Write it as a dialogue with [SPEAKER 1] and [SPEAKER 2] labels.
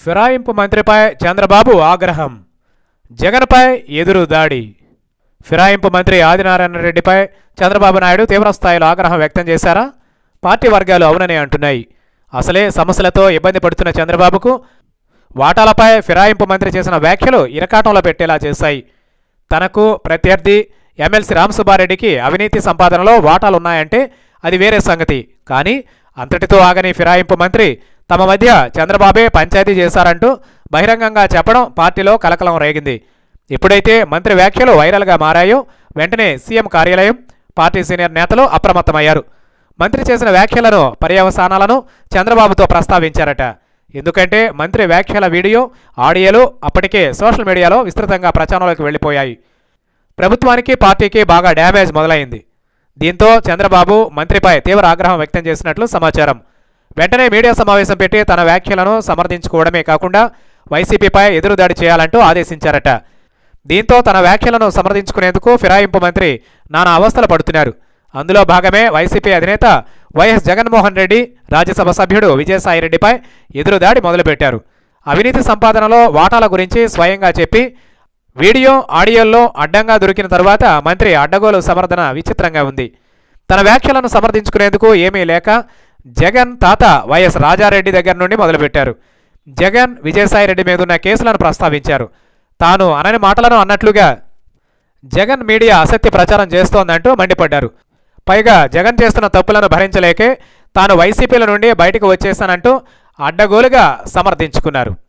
[SPEAKER 1] ఫిరాయింపు మంత్రిపై చంద్రబాబు ఆగ్రహం జగన్పై ఎదురు దాడి ఫిరాయింపు మంత్రి ఆదినారాయణ రెడ్డిపై చంద్రబాబు నాయుడు తీవ్రస్థాయిలో ఆగ్రహం వ్యక్తం చేశారా పార్టీ వర్గాలు అవునని అంటున్నాయి అసలే సమస్యలతో ఇబ్బంది పడుతున్న చంద్రబాబుకు వాటాలపై ఫిరాయింపు మంత్రి చేసిన వ్యాఖ్యలు ఇరకాటంలో పెట్టేలా చేశాయి తనకు ప్రత్యర్థి ఎమ్మెల్సీ రామసుబ్బారెడ్డికి అవినీతి సంపాదనలో వాటాలున్నాయంటే అది వేరే సంగతి కానీ అంతటితో ఆగని ఫిరాయింపు మంత్రి తమ మధ్య చంద్రబాబే పంచాయతీ చేశారంటూ బహిరంగంగా చెప్పడం పార్టీలో కలకలం రేగింది ఎప్పుడైతే మంత్రి వ్యాఖ్యలు వైరల్గా మారాయో వెంటనే సీఎం కార్యాలయం పార్టీ సీనియర్ నేతలు అప్రమత్తమయ్యారు మంత్రి చేసిన వ్యాఖ్యలను పర్యవసానాలను చంద్రబాబుతో ప్రస్తావించారట ఎందుకంటే మంత్రి వ్యాఖ్యల వీడియో ఆడియోలు అప్పటికే సోషల్ మీడియాలో విస్తృతంగా ప్రచారంలోకి వెళ్ళిపోయాయి ప్రభుత్వానికి పార్టీకి బాగా డ్యామేజ్ మొదలైంది దీంతో చంద్రబాబు మంత్రిపై తీవ్ర ఆగ్రహం వ్యక్తం చేసినట్లు సమాచారం వెంటనే మీడియా సమావేశం పెట్టి తన వ్యాఖ్యలను సమర్థించుకోవడమే కాకుండా వైసీపీపై ఎదురుదాడి చేయాలంటూ ఆదేశించారట దీంతో తన వ్యాఖ్యలను సమర్థించుకునేందుకు ఫిరాయింపు మంత్రి నానా అవస్థలు పడుతున్నారు అందులో భాగమే వైసీపీ అధినేత వైఎస్ జగన్మోహన్ రెడ్డి రాజ్యసభ సభ్యుడు విజయసాయిరెడ్డిపై ఎదురుదాడి మొదలుపెట్టారు అవినీతి సంపాదనలో వాటాల గురించి స్వయంగా చెప్పి వీడియో ఆడియోల్లో అడ్డంగా దొరికిన తరువాత మంత్రి అడ్డగోలు సమర్థన విచిత్రంగా ఉంది తన వ్యాఖ్యలను సమర్థించుకునేందుకు ఏమీ లేక జగన్ తాత వైఎస్ రాజారెడ్డి దగ్గర నుండి మొదలుపెట్టారు జగన్ విజయసాయిరెడ్డి మీదున్న కేసులను ప్రస్తావించారు తాను అనని మాటలను అన్నట్లుగా జగన్ మీడియా అసత్య ప్రచారం చేస్తోందంటూ మండిపడ్డారు పైగా జగన్ చేస్తున్న తప్పులను భరించలేకే తాను వైసీపీల నుండి బయటకు వచ్చేశానంటూ అడ్డగోలుగా సమర్థించుకున్నారు